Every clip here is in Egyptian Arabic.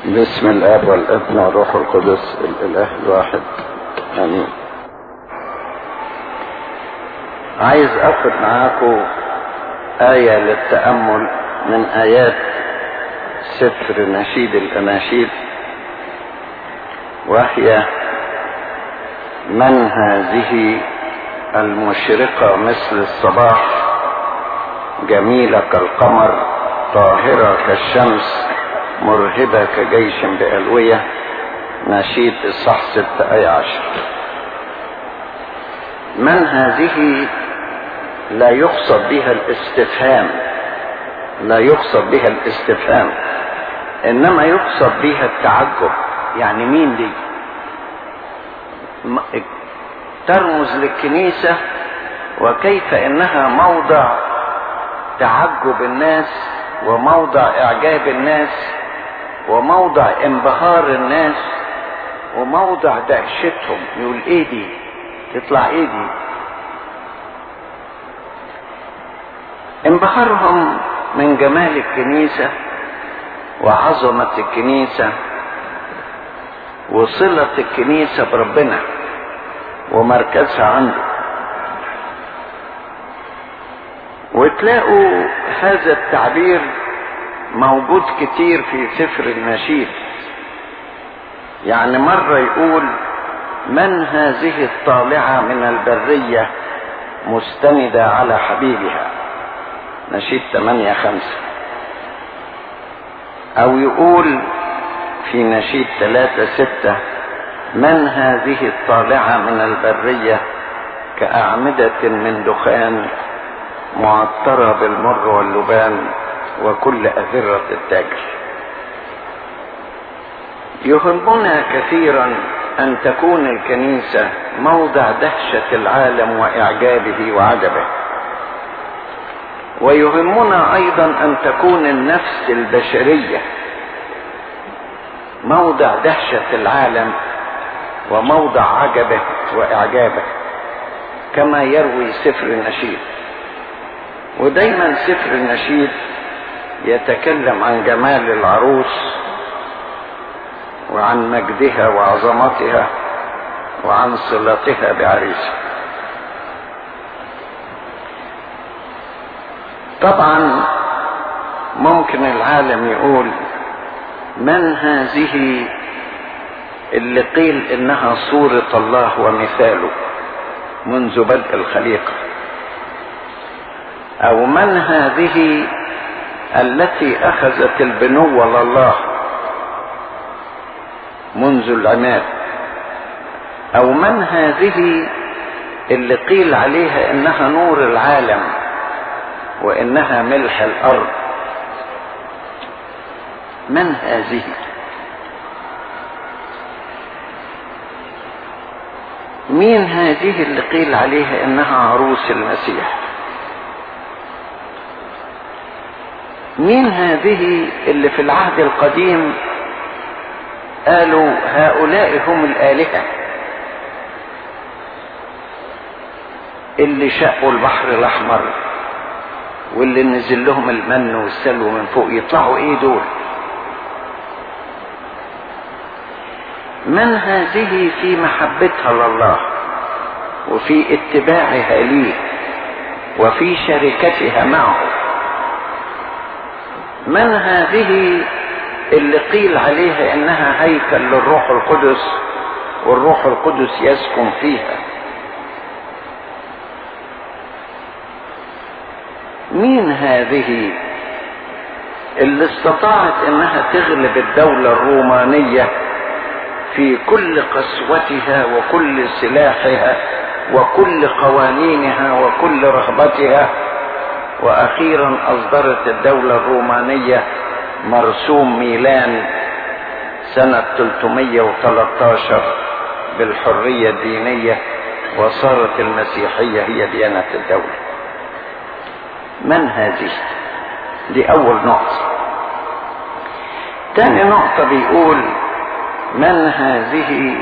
باسم الاب والابن والروح القدس الاله الواحد امين عايز اخد معاكم آية للتأمل من آيات سفر نشيد الأناشيد وهي من هذه المشرقة مثل الصباح جميلة كالقمر طاهرة كالشمس مرهبة كجيش بألوية نشيد الصح ستة أي عشر من هذه لا يقصد بها الاستفهام لا يقصد بها الاستفهام انما يقصد بها التعجب يعني مين دي ترمز للكنيسة وكيف انها موضع تعجب الناس وموضع اعجاب الناس وموضع انبهار الناس وموضع دهشتهم يقول ايه دي تطلع ايه دي انبهارهم من جمال الكنيسة وعظمة الكنيسة وصلة الكنيسة بربنا ومركزها عنده وتلاقوا هذا التعبير موجود كتير في سفر النشيد يعني مرة يقول من هذه الطالعة من البرية مستندة على حبيبها نشيد 8 خمسة أو يقول في نشيد 3 ستة من هذه الطالعة من البرية كأعمدة من دخان معطرة بالمر واللبان وكل أذرة التاجر يهمنا كثيرا أن تكون الكنيسة موضع دهشة العالم وإعجابه وعجبه ويهمنا أيضا أن تكون النفس البشرية موضع دهشة العالم وموضع عجبه وإعجابه كما يروي سفر النشيد ودايما سفر النشيد يتكلم عن جمال العروس وعن مجدها وعظمتها وعن صلتها بعريسها طبعا ممكن العالم يقول من هذه اللي قيل انها صورة الله ومثاله منذ بدء الخليقة او من هذه التي اخذت البنوة لله منذ العماد او من هذه اللي قيل عليها انها نور العالم وانها ملح الارض من هذه مين هذه اللي قيل عليها انها عروس المسيح مين هذه اللي في العهد القديم قالوا هؤلاء هم الآلهة اللي شقوا البحر الأحمر واللي نزل لهم المن والسلو من فوق يطلعوا ايه دول من هذه في محبتها لله وفي اتباعها ليه وفي شركتها معه من هذه اللي قيل عليها انها هيكل للروح القدس والروح القدس يسكن فيها مين هذه اللي استطاعت انها تغلب الدولة الرومانية في كل قسوتها وكل سلاحها وكل قوانينها وكل رهبتها واخيرا اصدرت الدولة الرومانية مرسوم ميلان سنة 313 بالحرية الدينية وصارت المسيحية هي ديانة الدولة من هذه دي اول نقطة تاني نقطة بيقول من هذه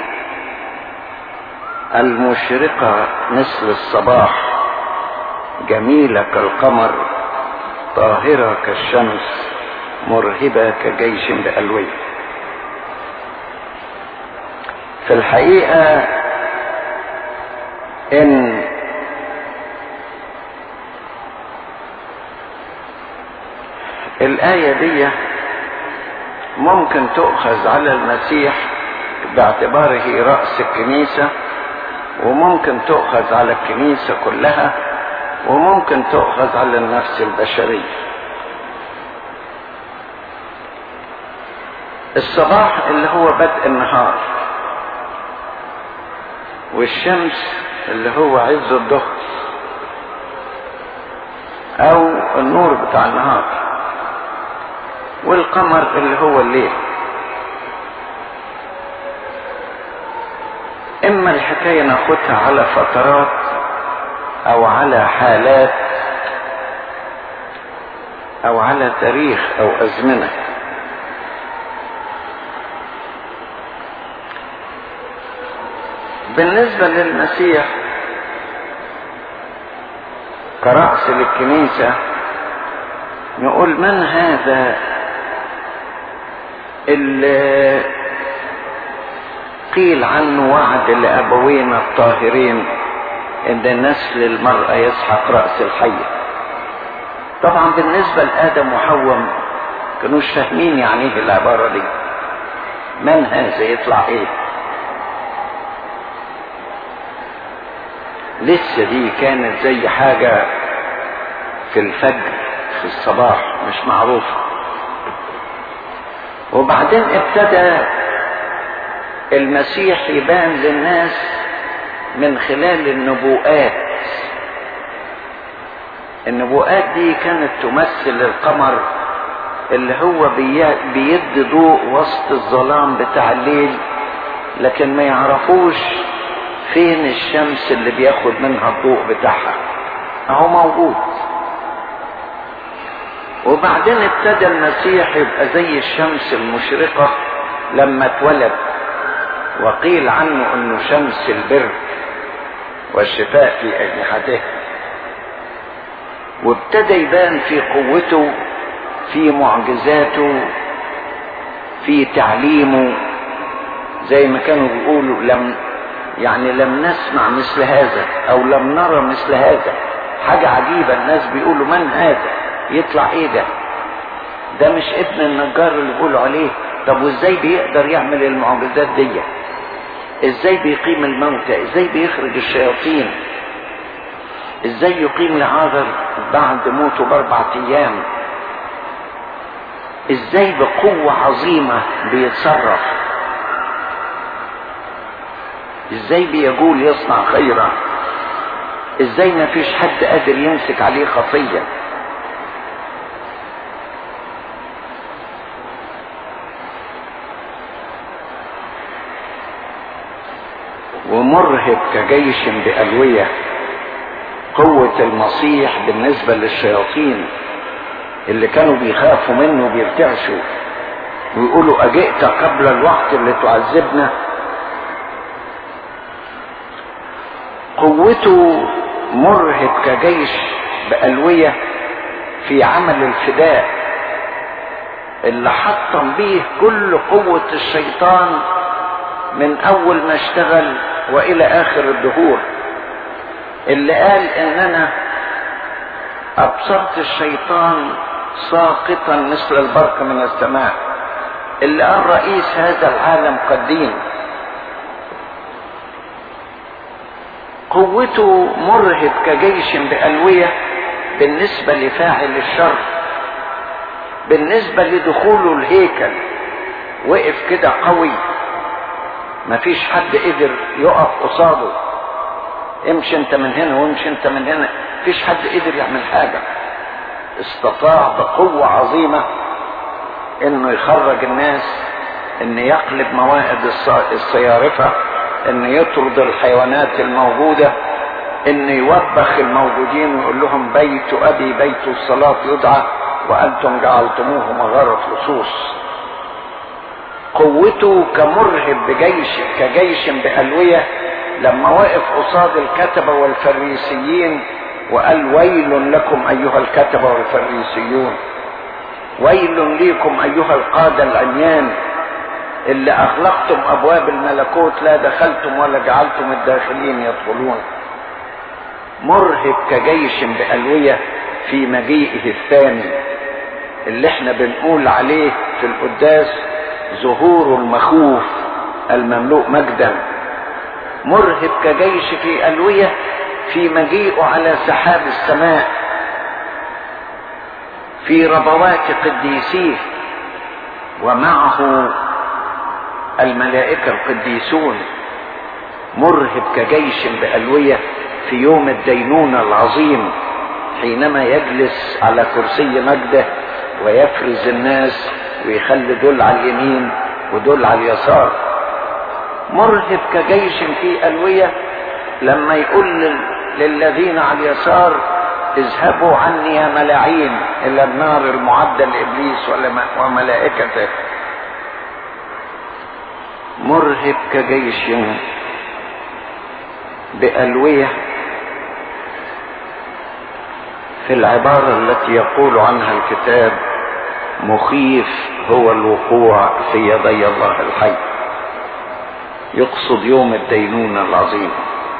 المشرقة مثل الصباح جميلة كالقمر طاهرة كالشمس مرهبة كجيش بألوية في الحقيقة ان الآية دي ممكن تؤخذ على المسيح باعتباره رأس الكنيسة وممكن تؤخذ على الكنيسة كلها وممكن تؤخذ على النفس البشرية الصباح اللي هو بدء النهار والشمس اللي هو عز الظهر او النور بتاع النهار والقمر اللي هو الليل اما الحكاية ناخدها على فترات او على حالات او على تاريخ او ازمنه بالنسبة للمسيح كرأس للكنيسة نقول من هذا اللي قيل عنه وعد لأبوينا الطاهرين إن نسل المرأة يسحق رأس الحية طبعا بالنسبة لآدم وحواء كانوش فاهمين يعني ايه العبارة دي من هذا يطلع ايه لسه دي كانت زي حاجة في الفجر في الصباح مش معروفة وبعدين ابتدى المسيح يبان للناس من خلال النبوءات النبوءات دي كانت تمثل القمر اللي هو بيدي ضوء وسط الظلام بتاع الليل لكن ما يعرفوش فين الشمس اللي بياخد منها الضوء بتاعها اهو موجود وبعدين ابتدى المسيح يبقى زي الشمس المشرقة لما اتولد وقيل عنه انه شمس البر والشفاء في اجنحته وابتدى يبان في قوته في معجزاته في تعليمه زي ما كانوا بيقولوا لم يعني لم نسمع مثل هذا او لم نرى مثل هذا حاجة عجيبة الناس بيقولوا من هذا يطلع ايه ده ده مش ابن النجار اللي بيقولوا عليه طب وازاي بيقدر يعمل المعجزات دي ازاي بيقيم الموتى ازاي بيخرج الشياطين ازاي يقيم لعازر بعد موته باربع ايام ازاي بقوة عظيمة بيتصرف ازاي بيقول يصنع خيرا ازاي ما فيش حد قادر يمسك عليه خطية ومرهب كجيش بألوية قوة المسيح بالنسبة للشياطين اللي كانوا بيخافوا منه وبيرتعشوا ويقولوا أجئت قبل الوقت اللي تعذبنا قوته مرهب كجيش بألوية في عمل الفداء اللي حطم بيه كل قوة الشيطان من أول ما اشتغل وإلى آخر الدهور اللي قال إن أنا أبصرت الشيطان ساقطا مثل البرق من السماء اللي قال رئيس هذا العالم قديم قوته مرهب كجيش بألوية بالنسبة لفاعل الشر بالنسبة لدخوله الهيكل وقف كده قوي مفيش حد قدر يقف قصاده امشي انت من هنا وامشي انت من هنا مفيش حد قدر يعمل حاجة استطاع بقوة عظيمة انه يخرج الناس ان يقلب موائد الصيارفة ان يطرد الحيوانات الموجودة ان يوبخ الموجودين ويقول لهم بيت ابي بيت الصلاة يدعى وانتم جعلتموه مغارة لصوص قوته كمرهب بجيش كجيش بألوية لما وقف قصاد الكتبة والفريسيين وقال ويل لكم أيها الكتبة والفريسيون ويل ليكم أيها القادة العميان اللي اغلقتم ابواب الملكوت لا دخلتم ولا جعلتم الداخلين يدخلون مرهب كجيش بألوية في مجيئه الثاني اللي احنا بنقول عليه في القداس ظهور المخوف المملوء مجدا مرهب كجيش في ألوية في مجيئه على سحاب السماء في ربوات قديسيه ومعه الملائكة القديسون مرهب كجيش بألوية في يوم الدينونة العظيم حينما يجلس على كرسي مجده ويفرز الناس ويخلي دول على اليمين ودول على اليسار مرهب كجيش في ألوية لما يقول للذين على اليسار اذهبوا عني يا ملاعين إلى النار المعدة لإبليس وملائكته مرهب كجيش بألوية في العبارة التي يقول عنها الكتاب مخيف هو الوقوع في يدي الله الحي يقصد يوم الدينونة العظيم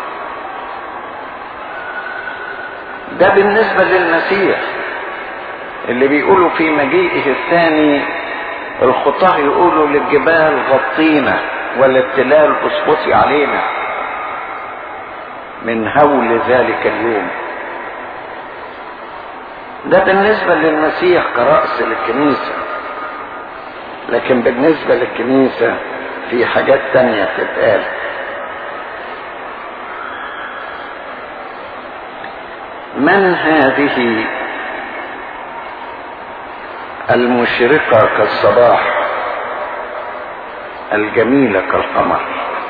ده بالنسبة للمسيح اللي بيقولوا في مجيئه الثاني الخطاه يقولوا للجبال غطينا وللتلال اسقطي علينا من هول ذلك اليوم ده بالنسبة للمسيح كرأس للكنيسة لكن بالنسبة للكنيسة في حاجات تانية تتقال من هذه المشرقة كالصباح الجميلة كالقمر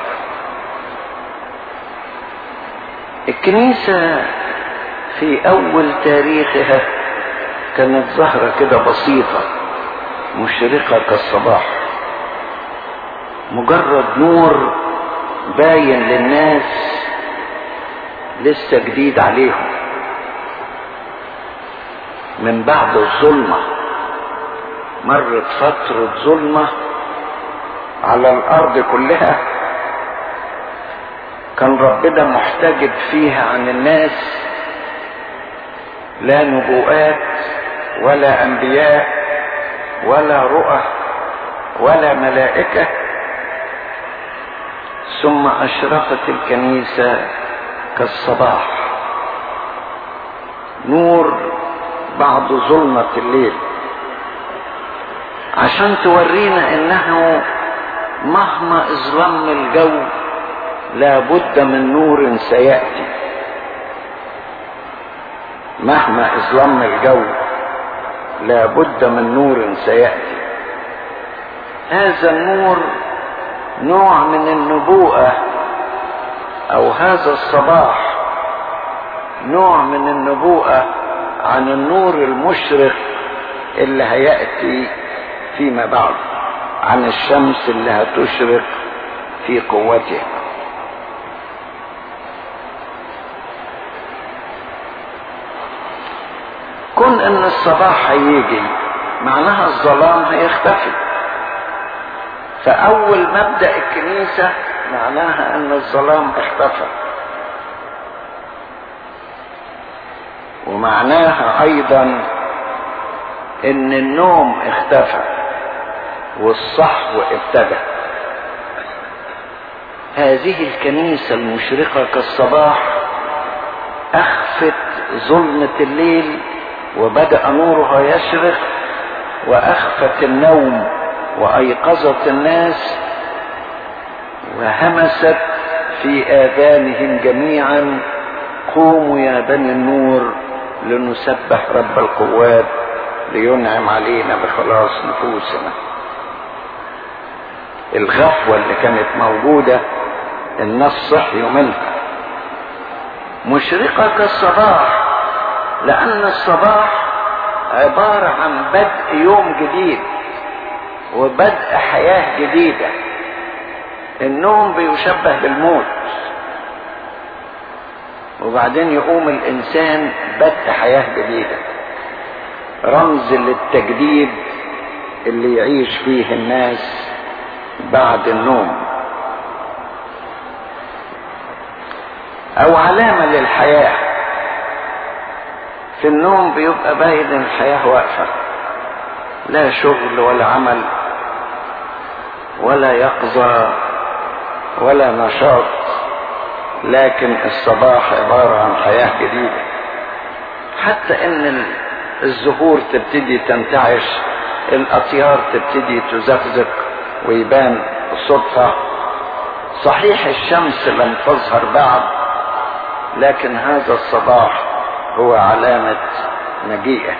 الكنيسة في أول تاريخها كانت زهرة كده بسيطة مشرقة كالصباح مجرد نور باين للناس لسه جديد عليهم من بعد الظلمة مرت فترة ظلمة على الأرض كلها كان ربنا محتجب فيها عن الناس لا نبوءات ولا انبياء ولا رؤى ولا ملائكه ثم اشرقت الكنيسه كالصباح نور بعد ظلمه الليل عشان تورينا انه مهما اظلم الجو لابد من نور سياتي مهما اظلم الجو لابد من نور سياتي هذا النور نوع من النبوءه او هذا الصباح نوع من النبوءه عن النور المشرق اللي هياتي فيما بعد عن الشمس اللي هتشرق في قوتها كون ان الصباح هيجي معناها الظلام هيختفي فاول مبدا الكنيسه معناها ان الظلام اختفى ومعناها ايضا ان النوم اختفى والصحو ابتدى هذه الكنيسه المشرقه كالصباح اخفت ظلمه الليل وبدأ نورها يشرق وأخفت النوم وأيقظت الناس وهمست في آذانهم جميعا قوموا يا بني النور لنسبح رب القوات لينعم علينا بخلاص نفوسنا الغفوة اللي كانت موجودة الناس صحيوا منها مشرقة كالصباح لأن الصباح عبارة عن بدء يوم جديد وبدء حياة جديدة النوم بيشبه بالموت وبعدين يقوم الإنسان بدء حياة جديدة رمز للتجديد اللي يعيش فيه الناس بعد النوم او علامة للحياة في النوم بيبقى باين الحياة واقفة لا شغل ولا عمل ولا يقظة ولا نشاط لكن الصباح عبارة عن حياة جديدة حتى ان الزهور تبتدي تنتعش الاطيار تبتدي تزقزق ويبان صوتها صحيح الشمس لم تظهر بعد لكن هذا الصباح هو علامة مجيئه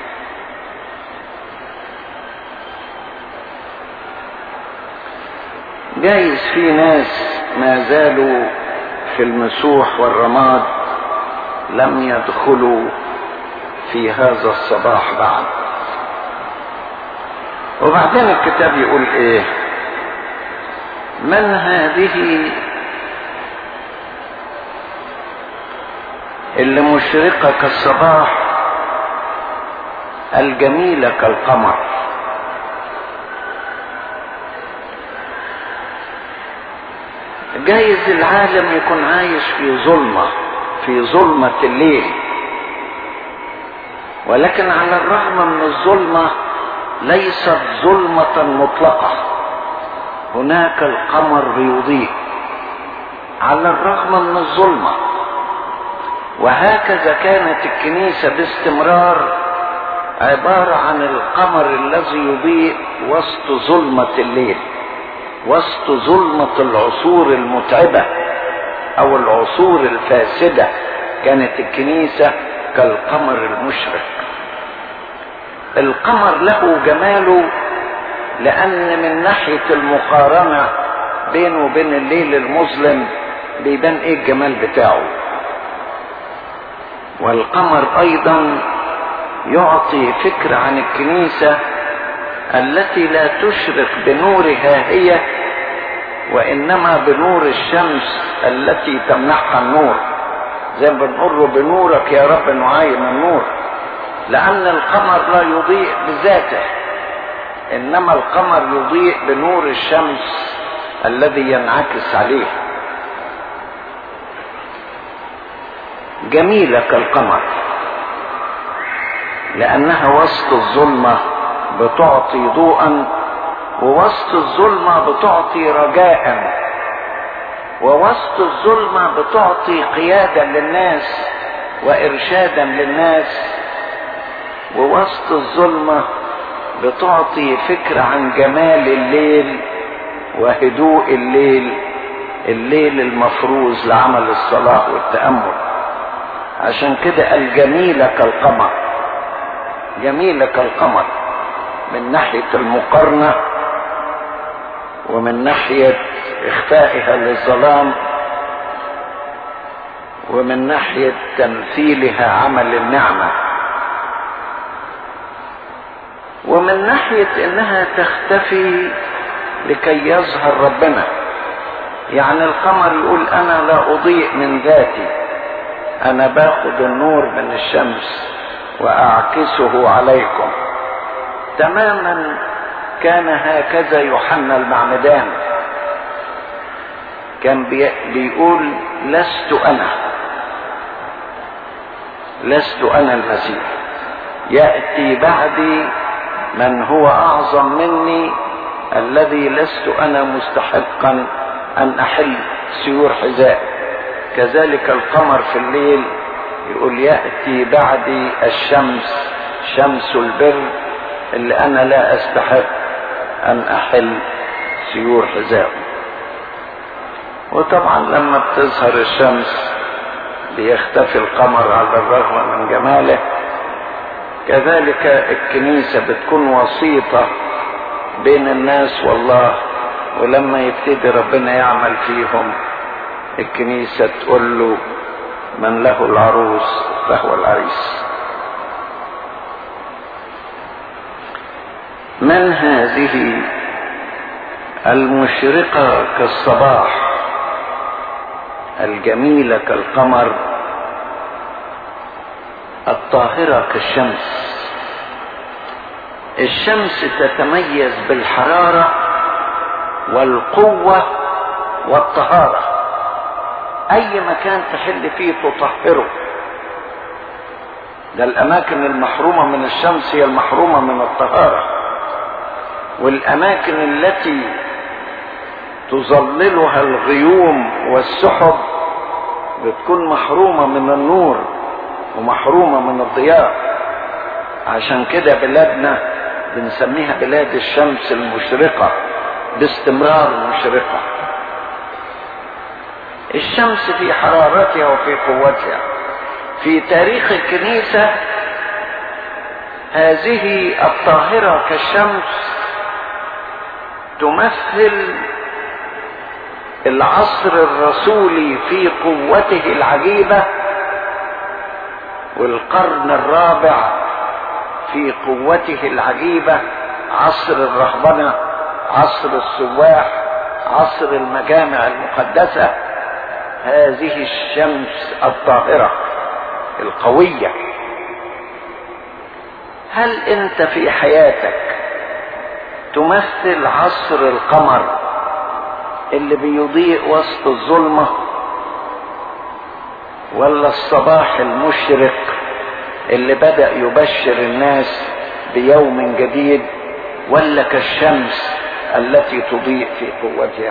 جايز في ناس ما زالوا في المسوح والرماد لم يدخلوا في هذا الصباح بعد وبعدين الكتاب يقول ايه من هذه اللي مشرقة كالصباح الجميلة كالقمر جايز العالم يكون عايش في ظلمة في ظلمة الليل ولكن على الرغم من الظلمة ليست ظلمة مطلقة هناك القمر بيضيء على الرغم من الظلمة وهكذا كانت الكنيسة باستمرار عبارة عن القمر الذي يضيء وسط ظلمة الليل وسط ظلمة العصور المتعبة او العصور الفاسدة كانت الكنيسة كالقمر المشرق القمر له جماله لان من ناحية المقارنة بينه وبين الليل المظلم بيبان ايه الجمال بتاعه والقمر ايضا يعطي فكرة عن الكنيسة التي لا تشرق بنورها هي وانما بنور الشمس التي تمنحها النور زي ما بنقول له بنورك يا رب نعاين النور لان القمر لا يضيء بذاته انما القمر يضيء بنور الشمس الذي ينعكس عليه جميلة كالقمر لأنها وسط الظلمة بتعطي ضوءا ووسط الظلمة بتعطي رجاء ووسط الظلمة بتعطي قيادة للناس وإرشادا للناس ووسط الظلمة بتعطي فكرة عن جمال الليل وهدوء الليل الليل المفروز لعمل الصلاة والتأمل عشان كده الجميلة كالقمر جميلة كالقمر من ناحية المقارنة ومن ناحية اخفائها للظلام ومن ناحية تمثيلها عمل النعمة ومن ناحية انها تختفي لكي يظهر ربنا يعني القمر يقول انا لا اضيء من ذاتي انا باخد النور من الشمس واعكسه عليكم تماما كان هكذا يوحنا المعمدان كان بيقول لست انا لست انا المسيح ياتي بعدي من هو اعظم مني الذي لست انا مستحقا ان احل سيور حذاء كذلك القمر في الليل يقول ياتي بعدي الشمس شمس البر اللي انا لا استحق ان احل سيور حذاء وطبعا لما بتظهر الشمس بيختفي القمر على الرغم من جماله كذلك الكنيسة بتكون وسيطة بين الناس والله ولما يبتدي ربنا يعمل فيهم الكنيسة تقول له من له العروس فهو العريس من هذه المشرقة كالصباح الجميلة كالقمر الطاهرة كالشمس الشمس تتميز بالحرارة والقوة والطهارة أي مكان تحل فيه تطهره ده الأماكن المحرومة من الشمس هي المحرومة من الطهارة والأماكن التي تظللها الغيوم والسحب بتكون محرومة من النور ومحرومة من الضياء عشان كده بلادنا بنسميها بلاد الشمس المشرقة باستمرار مشرقة الشمس في حرارتها وفي قوتها في تاريخ الكنيسة هذه الطاهرة كالشمس تمثل العصر الرسولي في قوته العجيبة والقرن الرابع في قوته العجيبة عصر الرهبنة عصر السواح عصر المجامع المقدسة هذه الشمس الطاهرة القوية هل انت في حياتك تمثل عصر القمر اللي بيضيء وسط الظلمة ولا الصباح المشرق اللي بدأ يبشر الناس بيوم جديد ولا كالشمس التي تضيء في قوتها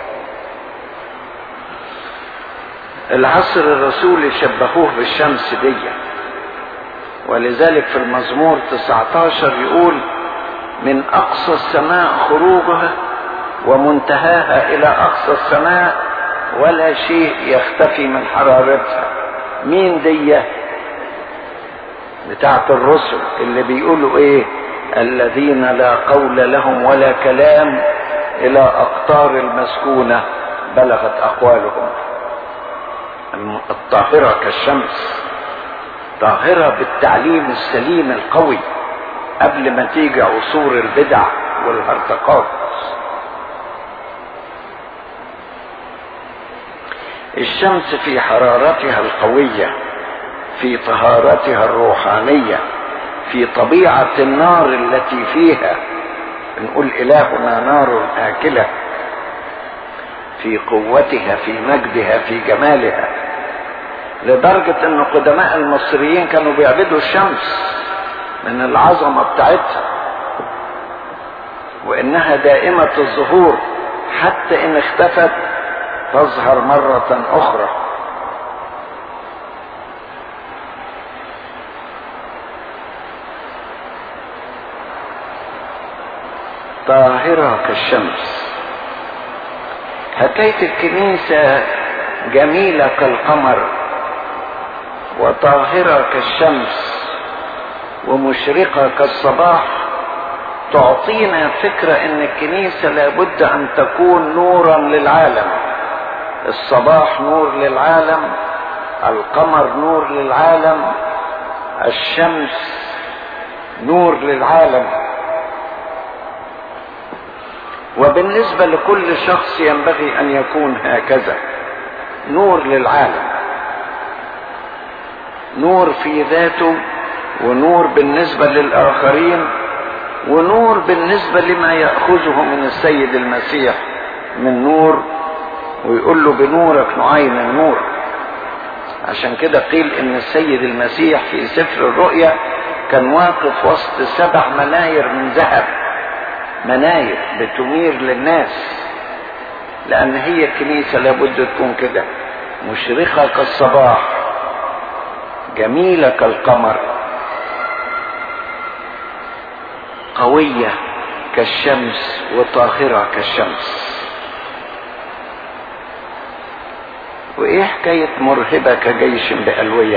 العصر الرسولي شبهوه بالشمس دي ولذلك في المزمور 19 يقول من أقصى السماء خروجها ومنتهاها إلى أقصى السماء ولا شيء يختفي من حرارتها مين دي بتاعت الرسل اللي بيقولوا ايه الذين لا قول لهم ولا كلام الى اقطار المسكونة بلغت اقوالهم الطاهرة كالشمس طاهرة بالتعليم السليم القوي قبل ما تيجي عصور البدع والهرطقات الشمس في حرارتها القوية في طهارتها الروحانية في طبيعة النار التي فيها نقول إلهنا نار آكلة في قوتها في مجدها في جمالها لدرجة ان قدماء المصريين كانوا بيعبدوا الشمس من العظمة بتاعتها وانها دائمة الظهور حتى ان اختفت تظهر مرة اخرى طاهرة كالشمس حكاية الكنيسة جميلة كالقمر وطاهرة كالشمس ومشرقة كالصباح تعطينا فكرة ان الكنيسة لابد ان تكون نورا للعالم الصباح نور للعالم القمر نور للعالم الشمس نور للعالم وبالنسبة لكل شخص ينبغي ان يكون هكذا نور للعالم نور في ذاته ونور بالنسبة للآخرين ونور بالنسبة لما يأخذه من السيد المسيح من نور ويقول له بنورك نعين النور عشان كده قيل ان السيد المسيح في سفر الرؤيا كان واقف وسط سبع مناير من ذهب مناير بتنير للناس لان هي الكنيسة لابد تكون كده مشرقة كالصباح جميلة كالقمر قوية كالشمس وطاهرة كالشمس وايه حكاية مرهبة كجيش بألوية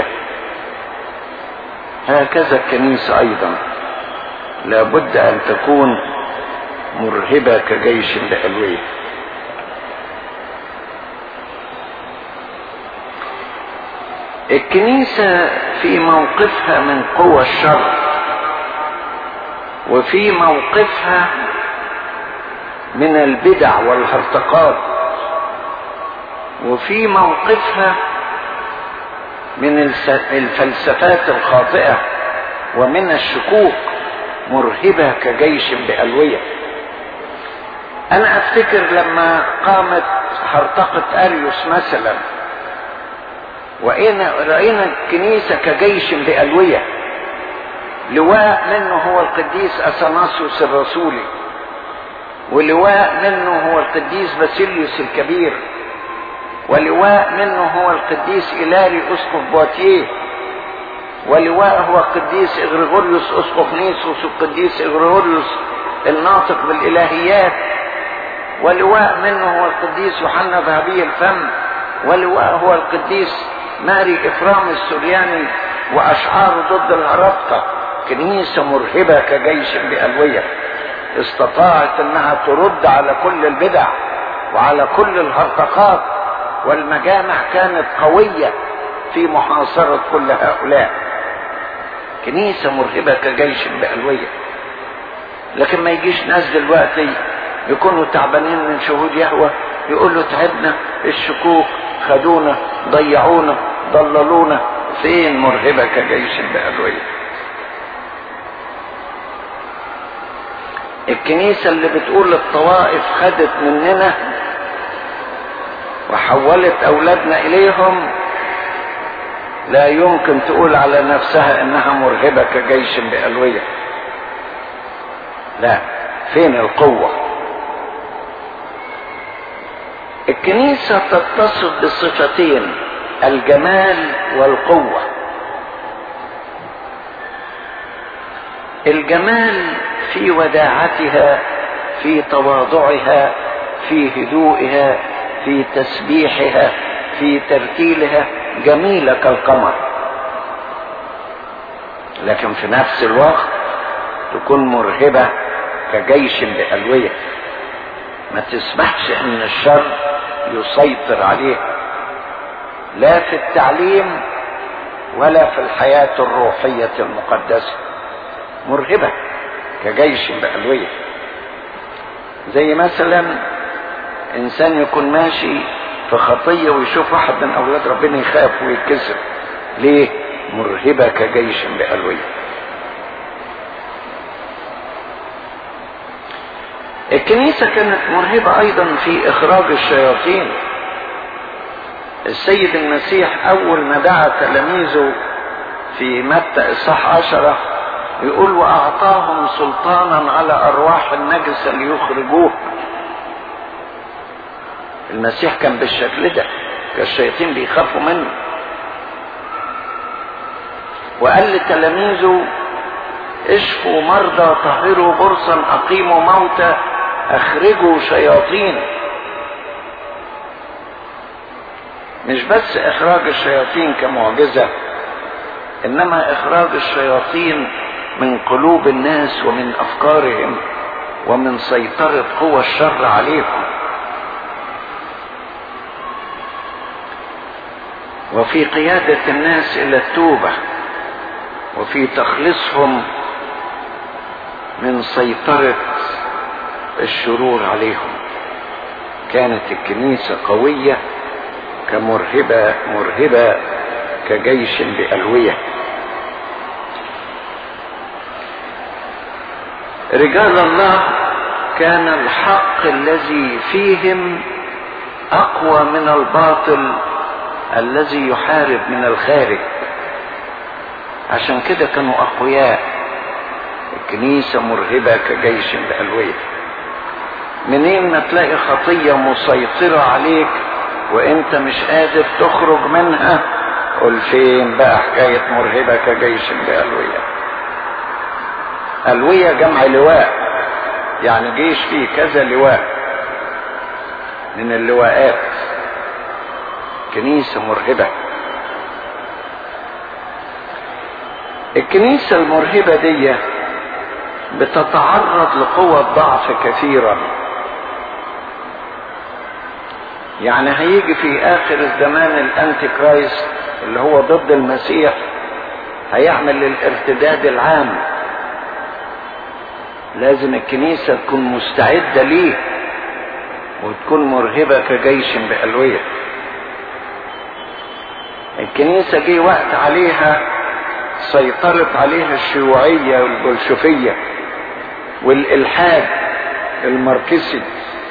هكذا الكنيسة ايضا لابد ان تكون مرهبة كجيش بألوية الكنيسة في موقفها من قوى الشر وفي موقفها من البدع والهرطقات وفي موقفها من الفلسفات الخاطئة ومن الشكوك مرهبة كجيش بألوية انا افتكر لما قامت هرطقة اريوس مثلا وإن رأينا الكنيسة كجيش بألوية لواء منه هو القديس أثناسيوس الرسولي ولواء منه هو القديس باسيليوس الكبير ولواء منه هو القديس إلاري أسقف بواتيه ولواء هو القديس إغريغوريوس أسقف نيسوس والقديس إغريغوريوس الناطق بالإلهيات ولواء منه هو القديس يوحنا ذهبي الفم ولواء هو القديس ماري إفرام السورياني وأشعاره ضد الهرطقة كنيسة مرهبة كجيش بألوية استطاعت انها ترد على كل البدع وعلى كل الهرطقات والمجامع كانت قوية في محاصرة كل هؤلاء كنيسة مرهبة كجيش بألوية لكن ما يجيش ناس دلوقتي يكونوا تعبانين من شهود يهوى يقولوا تعبنا الشكوك خدونا ضيعونا ضللونا فين مرهبة كجيش بألوية الكنيسة اللي بتقول الطوائف خدت مننا وحولت أولادنا إليهم لا يمكن تقول على نفسها إنها مرهبة كجيش بألوية لا فين القوة الكنيسة تتصف بصفتين الجمال والقوة الجمال في وداعتها في تواضعها في هدوئها في تسبيحها في ترتيلها جميلة كالقمر لكن في نفس الوقت تكون مرهبة كجيش بألوية ما تسمحش ان الشر يسيطر عليها لا في التعليم ولا في الحياة الروحية المقدسة مرهبة كجيش بألوية زي مثلا انسان يكون ماشي في خطية ويشوف واحد من اولاد ربنا يخاف ويتكسر ليه مرهبة كجيش بألوية الكنيسة كانت مرهبة ايضا في اخراج الشياطين السيد المسيح اول ما دعا تلاميذه في متى اصحاح عشرة يقول واعطاهم سلطانا على ارواح النجسة ليخرجوه المسيح كان بالشكل ده كان الشياطين بيخافوا منه وقال لتلاميذه اشفوا مرضى طهروا برصا اقيموا موتى اخرجوا شياطين مش بس اخراج الشياطين كمعجزه انما اخراج الشياطين من قلوب الناس ومن افكارهم ومن سيطره قوى الشر عليهم وفي قياده الناس الى التوبه وفي تخليصهم من سيطره الشرور عليهم كانت الكنيسه قويه كمرهبه مرهبه كجيش بالويه رجال الله كان الحق الذي فيهم اقوى من الباطل الذي يحارب من الخارج عشان كده كانوا اقوياء الكنيسة مرهبة كجيش بألوية منين ما تلاقي خطية مسيطرة عليك وانت مش قادر تخرج منها قل فين بقى حكاية مرهبة كجيش بألوية ألوية جمع لواء يعني جيش فيه كذا لواء من اللواءات كنيسة مرهبة الكنيسة المرهبة دي بتتعرض لقوى الضعف كثيرا يعني هيجي في اخر الزمان الانتي كرايست اللي هو ضد المسيح هيعمل الارتداد العام لازم الكنيسة تكون مستعدة ليه وتكون مرهبة كجيش بألوية الكنيسة جه وقت عليها سيطرت عليها الشيوعية والبلشفية والإلحاد الماركسي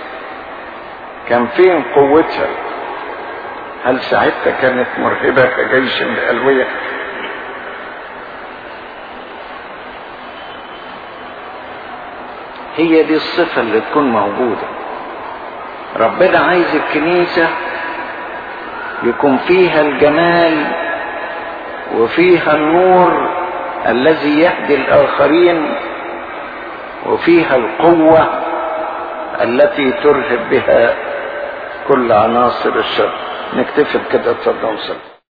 كان فين قوتها هل ساعتها كانت مرهبة كجيش الألوية هي دي الصفة اللي تكون موجودة ربنا عايز الكنيسة يكون فيها الجمال وفيها النور الذي يهدي الآخرين وفيها القوة التي ترهب بها كل عناصر الشر نكتفي بكده اتفضل